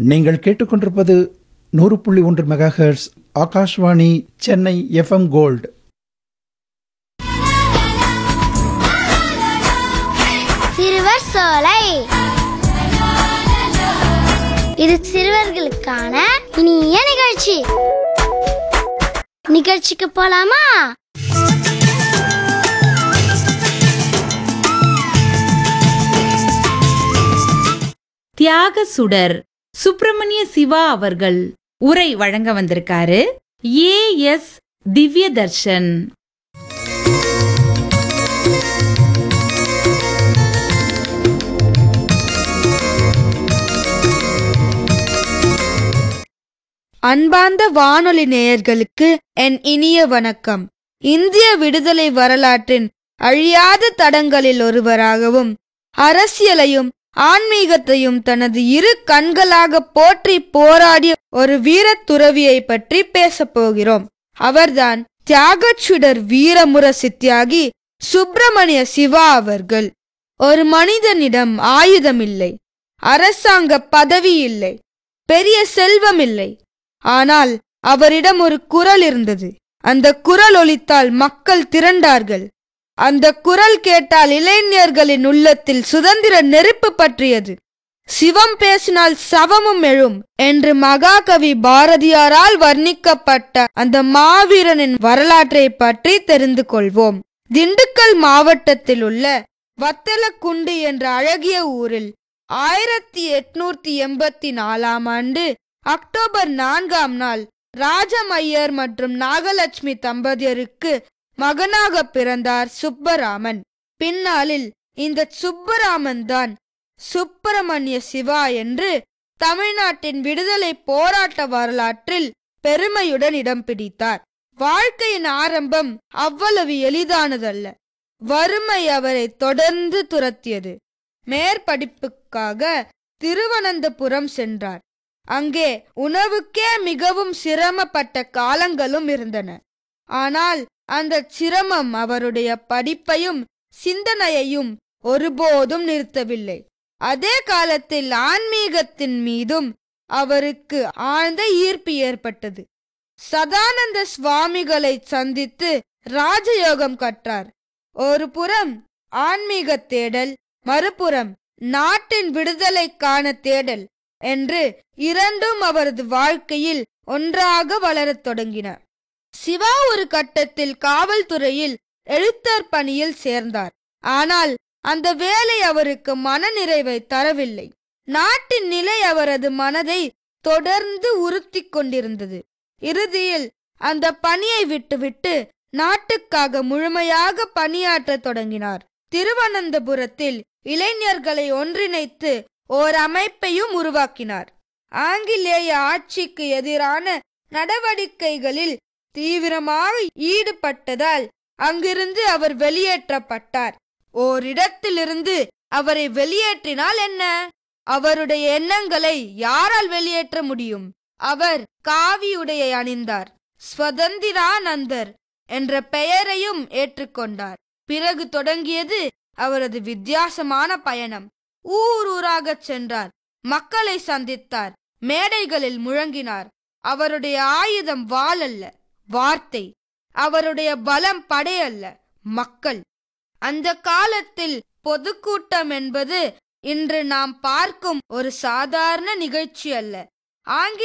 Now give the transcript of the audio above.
நீங்கள் கேட்டுக்கொண்டிருப்பது நூறு புள்ளி ஒன்று megahertz Akashvani Chennai FM gold சிறுவர் சோலை இது சிறுவர்களுக்கான இனிய நிகழ்ச்சி நிகழ்ச்சிக்கு போலாமா தியாக சுடர் சுப்பிரமணிய சிவா அவர்கள் உரை வழங்க வந்திருக்காரு ஏ எஸ் திவ்ய தர்ஷன் அன்பார்ந்த வானொலி நேயர்களுக்கு என் இனிய வணக்கம் இந்திய விடுதலை வரலாற்றின் அழியாத தடங்களில் ஒருவராகவும் அரசியலையும் ஆன்மீகத்தையும் தனது இரு கண்களாக போற்றி போராடிய ஒரு வீரத் துறவியை பற்றி பேசப் போகிறோம் அவர்தான் தியாகச்சுடர் வீரமுரசு தியாகி சுப்பிரமணிய சிவா அவர்கள் ஒரு மனிதனிடம் ஆயுதம் இல்லை அரசாங்க பதவி இல்லை பெரிய செல்வம் இல்லை ஆனால் அவரிடம் ஒரு குரல் இருந்தது அந்த குரல் ஒலித்தால் மக்கள் திரண்டார்கள் அந்த குரல் கேட்டால் இளைஞர்களின் உள்ளத்தில் சுதந்திர நெருப்பு பற்றியது சிவம் பேசினால் சவமும் எழும் என்று மகாகவி பாரதியாரால் வர்ணிக்கப்பட்ட அந்த மாவீரனின் வரலாற்றை பற்றி தெரிந்து கொள்வோம் திண்டுக்கல் மாவட்டத்தில் உள்ள வத்தலக்குண்டு என்ற அழகிய ஊரில் ஆயிரத்தி எட்நூத்தி எண்பத்தி நாலாம் ஆண்டு அக்டோபர் நான்காம் நாள் ராஜமையர் மற்றும் நாகலட்சுமி தம்பதியருக்கு மகனாக பிறந்தார் சுப்பராமன் பின்னாளில் இந்த சுப்பராமன் தான் சுப்பிரமணிய சிவா என்று தமிழ்நாட்டின் விடுதலை போராட்ட வரலாற்றில் பெருமையுடன் இடம் பிடித்தார் வாழ்க்கையின் ஆரம்பம் அவ்வளவு எளிதானதல்ல வறுமை அவரை தொடர்ந்து துரத்தியது மேற்படிப்புக்காக திருவனந்தபுரம் சென்றார் அங்கே உணவுக்கே மிகவும் சிரமப்பட்ட காலங்களும் இருந்தன ஆனால் அந்த சிரமம் அவருடைய படிப்பையும் சிந்தனையையும் ஒருபோதும் நிறுத்தவில்லை அதே காலத்தில் ஆன்மீகத்தின் மீதும் அவருக்கு ஆழ்ந்த ஈர்ப்பு ஏற்பட்டது சதானந்த சுவாமிகளை சந்தித்து ராஜயோகம் கற்றார் ஒரு புறம் ஆன்மீக தேடல் மறுபுறம் நாட்டின் விடுதலைக்கான தேடல் என்று இரண்டும் அவரது வாழ்க்கையில் ஒன்றாக வளரத் தொடங்கின சிவா ஒரு கட்டத்தில் காவல்துறையில் எழுத்தர் பணியில் சேர்ந்தார் ஆனால் அந்த வேலை அவருக்கு மனநிறைவை தரவில்லை நாட்டின் நிலை அவரது மனதை தொடர்ந்து உறுத்திக் கொண்டிருந்தது இறுதியில் அந்த பணியை விட்டுவிட்டு நாட்டுக்காக முழுமையாக பணியாற்றத் தொடங்கினார் திருவனந்தபுரத்தில் இளைஞர்களை ஒன்றிணைத்து ஓர் அமைப்பையும் உருவாக்கினார் ஆங்கிலேய ஆட்சிக்கு எதிரான நடவடிக்கைகளில் தீவிரமாக ஈடுபட்டதால் அங்கிருந்து அவர் வெளியேற்றப்பட்டார் ஓரிடத்திலிருந்து அவரை வெளியேற்றினால் என்ன அவருடைய எண்ணங்களை யாரால் வெளியேற்ற முடியும் அவர் காவியுடையை அணிந்தார் ஸ்வதந்திரானந்தர் என்ற பெயரையும் ஏற்றுக்கொண்டார் பிறகு தொடங்கியது அவரது வித்தியாசமான பயணம் ஊர் ஊராகச் சென்றார் மக்களை சந்தித்தார் மேடைகளில் முழங்கினார் அவருடைய ஆயுதம் வாள் அல்ல வார்த்தை அவருடைய பலம் படையல்ல மக்கள் அந்த காலத்தில் பொதுக்கூட்டம் என்பது இன்று நாம் பார்க்கும் ஒரு சாதாரண நிகழ்ச்சி அல்ல ஆங்கில